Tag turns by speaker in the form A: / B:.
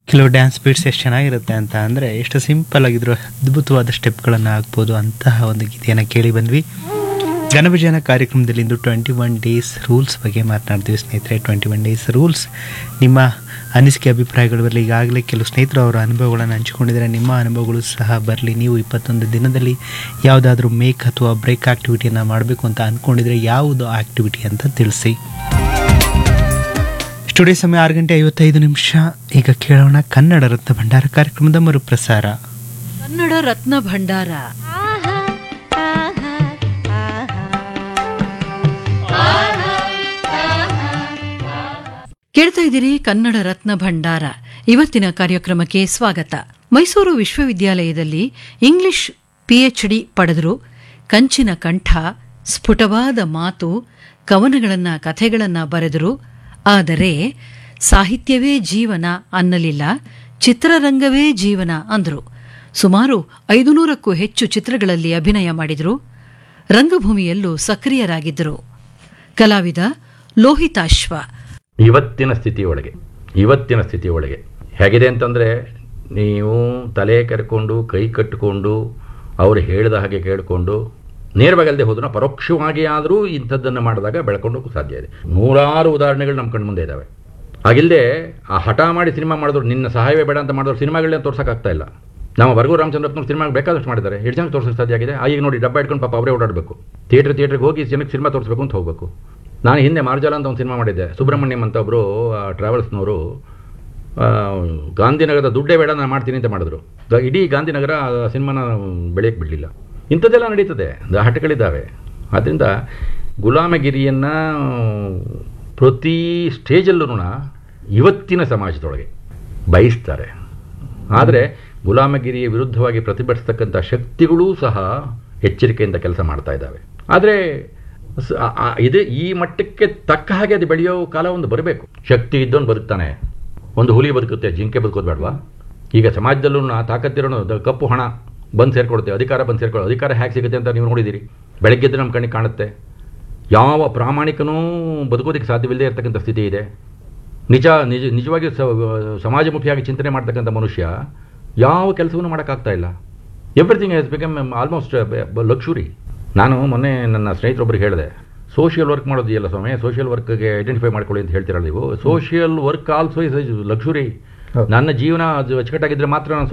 A: ಕೆಲವು dance beats ಎಷ್ಟು ಚೆನ್ನಾಗಿರುತ್ತೆ ಅಂತ ಅಂದರೆ ಎಷ್ಟು ಸಿಂಪಲ್ ಆಗಿದ್ರು ಅದ್ಭುತವಾದ ಸ್ಟೆಪ್ಗಳನ್ನು ಹಾಕ್ಬೋದು ಅಂತಹ ಒಂದು ಗೀತೆಯನ್ನು ಕೇಳಿ ಬಂದ್ವಿ ಘನವಿಜಯನ ಕಾರ್ಯಕ್ರಮದಲ್ಲಿ ಇಂದು ಟ್ವೆಂಟಿ ಒನ್ ಡೇಸ್ ರೂಲ್ಸ್ ಬಗ್ಗೆ ಮಾತನಾಡ್ತೀವಿ ಸ್ನೇಹಿತರೆ ಟ್ವೆಂಟಿ ಒನ್ ಡೇಸ್ ರೂಲ್ಸ್ ನಿಮ್ಮ ಅನಿಸಿಕೆ ಅಭಿಪ್ರಾಯಗಳು ಬರಲಿ ಈಗಾಗಲೇ ಕೆಲವು ಸ್ನೇಹಿತರು ಅವರ ಅನುಭವಗಳನ್ನು ಹಂಚಿಕೊಂಡಿದ್ದಾರೆ ನಿಮ್ಮ ಅನುಭವಗಳು ಸಹ ಬರಲಿ ನೀವು ಇಪ್ಪತ್ತೊಂದು ದಿನದಲ್ಲಿ ಯಾವುದಾದ್ರೂ ಮೇಕ್ ಅಥವಾ ಬ್ರೇಕ್ ಆಕ್ಟಿವಿಟಿಯನ್ನು ಮಾಡಬೇಕು ಅಂತ ಅಂದ್ಕೊಂಡಿದ್ರೆ ಯಾವುದು ಆಕ್ಟಿವಿಟಿ ಅಂತ ತಿಳಿಸಿ ಸ್ಟುಡಿಯೋ ಸಮಯ ಆರು ಗಂಟೆ ಐವತ್ತೈದು ನಿಮಿಷ ಈಗ ಕೇಳೋಣ ಕನ್ನಡ ರತ್ನ ಭಂಡಾರ ಕಾರ್ಯಕ್ರಮದ ಮರುಪ್ರಸಾರ
B: ಕನ್ನಡ ರತ್ನ ಭಂಡಾರ ಕೇಳ್ತಾ ಇದ್ದೀರಿ ಕನ್ನಡ ರತ್ನ ಭಂಡಾರ ಇವತ್ತಿನ ಕಾರ್ಯಕ್ರಮಕ್ಕೆ ಸ್ವಾಗತ ಮೈಸೂರು ವಿಶ್ವವಿದ್ಯಾಲಯದಲ್ಲಿ ಇಂಗ್ಲಿಷ್ ಪಿಎಚ್ಡಿ ಪಡೆದರು ಕಂಚಿನ ಕಂಠ ಸ್ಫುಟವಾದ ಮಾತು ಕವನಗಳನ್ನ ಕಥೆಗಳನ್ನ ಬರೆದರು ಆದರೆ ಸಾಹಿತ್ಯವೇ ಜೀವನ ಅನ್ನಲಿಲ್ಲ ಚಿತ್ರರಂಗವೇ ಜೀವನ ಅಂದರು ಸುಮಾರು ಐದುನೂರಕ್ಕೂ ಹೆಚ್ಚು ಚಿತ್ರಗಳಲ್ಲಿ ಅಭಿನಯ ಮಾಡಿದರು ರಂಗಭೂಮಿಯಲ್ಲೂ ಸಕ್ರಿಯರಾಗಿದ್ದರು ಕಲಾವಿದ ಲೋಹಿತಾಶ್ವ
C: ಇವತ್ತಿನ ಸ್ಥಿತಿಯೊಳಗೆ ಇವತ್ತಿನ ಸ್ಥಿತಿಯೊಳಗೆ ಹೇಗಿದೆ ಅಂತಂದರೆ ನೀವು ತಲೆ ಕೆರ್ಕೊಂಡು ಕೈ ಕಟ್ಟಿಕೊಂಡು ಅವರು ಹೇಳಿದ ಹಾಗೆ ಕೇಳಿಕೊಂಡು ನೇರವಾಗಲ್ಲದೆ ಹೋದ್ರೂ ಪರೋಕ್ಷವಾಗಿ ಆದರೂ ಇಂಥದ್ದನ್ನು ಮಾಡಿದಾಗ ಬೆಳ್ಕೊಂಡು ಹೋಗೋಕೆ ಸಾಧ್ಯ ಇದೆ ನೂರಾರು ಉದಾಹರಣೆಗಳು ನಮ್ಮ ಕಣ್ಣು ಮುಂದೆ ಇದ್ದಾವೆ ಹಾಗಿಲ್ಲದೆ ಆ ಹಠ ಮಾಡಿ ಸಿನಿಮಾ ಮಾಡಿದ್ರು ನಿನ್ನ ಸಹಾಯವೇ ಬೇಡ ಅಂತ ಮಾಡಿದ್ರು ಸಿನಿಮಾಗಳನ್ನ ತೋರ್ಸೋಕ್ಕಾಗ್ತಾ ಇಲ್ಲ ನಮ್ಮ ವರ್ಗು ರಾಮಚಂದ್ರಪ್ಪನವ್ರು ಸಿನಿಮಾ ಬೇಕಾದಷ್ಟು ಮಾಡಿದ್ದಾರೆ ಎಷ್ಟು ಜನಕ್ಕೆ ತೋರ್ಸೋಕೆ ಸಾಧ್ಯ ಆಗಿದೆ ಆ ಈಗ ನೋಡಿ ಡಬ್ಬ ಇಟ್ಕೊಂಡು ಪಾಪ ಅವರೇ ಓಡಾಡಬೇಕು ಥಿಯೇಟ್ರ್ ಥಿಯೇಟ್ರಿಗೆ ಹೋಗಿ ಜನಕ್ಕೆ ಸಿನಿಮಾ ತೋರಿಸ್ಬೇಕು ಅಂತ ಹೋಗಬೇಕು ನಾನು ಹಿಂದೆ ಮಾರ್ಜಾಲ ಅಂತ ಒಂದು ಸಿನಿಮಾ ಮಾಡಿದ್ದೆ ಸುಬ್ರಹ್ಮಣ್ಯಂ ಅಂತ ಒಬ್ಬರು ಟ್ರಾವೆಲ್ಸ್ನವರು ಆ, ಗಾಂಧಿನಗರದ ದುಡ್ಡೇ ಬೇಡ ನಾನು ಮಾಡ್ತೀನಿ ಅಂತ ಮಾಡಿದ್ರು ಗ- ಇಡೀ ಗಾಂಧಿನಗರ ಆ ಸಿನಿಮಾನ ಬೆಳೆಯಕ್ಕೆ ಬಿಡಲಿಲ್ಲ ಇಂಥದ್ದೆಲ್ಲ ನಡೀತದೆ ದ- ಹಠಗಳಿದ್ದಾವೆ ಆದ್ದರಿಂದ ಗುಲಾಮಗಿರಿಯನ್ನು ಪ್ರತಿ ಸ್ಟೇಜಲ್ಲೂ ಇವತ್ತಿನ ಸಮಾಜದೊಳಗೆ ಬಯಸ್ತಾರೆ ಆದರೆ ಗುಲಾಮಗಿರಿಯ ವಿರುದ್ಧವಾಗಿ ಪ್ರತಿಭಟಿಸ್ತಕ್ಕಂಥ ಶಕ್ತಿಗಳೂ ಸಹ ಎಚ್ಚರಿಕೆಯಿಂದ ಕೆಲಸ ಮಾಡ್ತಾ ಇದ್ದಾವೆ ಆದರೆ ಸ- ಆ- ಆ- ಇದೆ ಈ ಮಟ್ಟಕ್ಕೆ ತಕ್ಕ ಹಾಗೆ ಅದು ಬೆಳೆಯೋ ಕಾಲ ಒಂದು ಬರಬೇಕು ಶಕ್ತಿ ಇದ್ದವನು ಬದುಕ್ತಾನೆ ಒಂದು ಹುಲಿ ಬದುಕುತ್ತೆ ಜಿಂಕೆ ಬದುಕೋದು ಬೇಡವಾ ಈಗ ಸಮಾಜದಲ್ಲೂ ತಾಕತ್ತಿರೋನು ದ- ಕಪ್ಪು ಹಣ ಬಂದು ಸೇರ್ಕೊಡುತ್ತೆ ಅಧಿಕಾರ ಬಂದು ಸೇರ್ಕೊಳ್ಳೋ ಅಧಿಕಾರ ಹೇಗೆ ಸಿಗುತ್ತೆ ಅಂತ ನೀವು ನೋಡಿದ್ದೀರಿ ಬೆಳಗ್ಗೆದ್ದು ನಮ್ಮ ಕಣ್ಣಿಗೆ ಕಾಣುತ್ತೆ ಯಾವ ಪ್ರಾಮಾಣಿಕನೂ ಬದುಕೋದಕ್ಕೆ ಸಾಧ್ಯವಿಲ್ಲದೆ ಇರತಕ್ಕಂಥ ಸ್ಥಿತಿ ಇದೆ ನಿಜ ನಿಜ ನಿಜವಾಗಿ ಸ ಸಮಾಜಮುಖಿಯಾಗಿ ಚಿಂತನೆ ಮಾಡ್ತಕ್ಕಂಥ ಮನುಷ್ಯ ಯಾವ ಕೆಲಸವನ್ನು ಮಾಡೋಕ್ಕಾಗ್ತಾ ಇಲ್ಲ everything has become almost luxury ನಾನು ಮೊನ್ನೆ ನನ್ನ ಸ್ನೇಹಿತರೊಬ್ಬರಿಗೆ ಹೇಳಿದೆ ಸೋಷಿಯಲ್ ವರ್ಕ್ ಮಾಡೋದಿಲ್ಲ ಸ್ವಾಮಿ ಸೋಷಿಯಲ್ ವರ್ಕ್ಗೆ ಐಡೆಂಟಿಫೈ ಮಾಡ್ಕೊಳ್ಳಿ ಅಂತ ಹೇಳ್ತೀರಲ್ಲ ನೀವು social work also is luxury ನನ್ನ ಜೀವನ ಅದು ಅಚ್ಚುಕಟ್ಟಾಗಿದ್ದರೆ ಮಾತ್ರ ನಾನು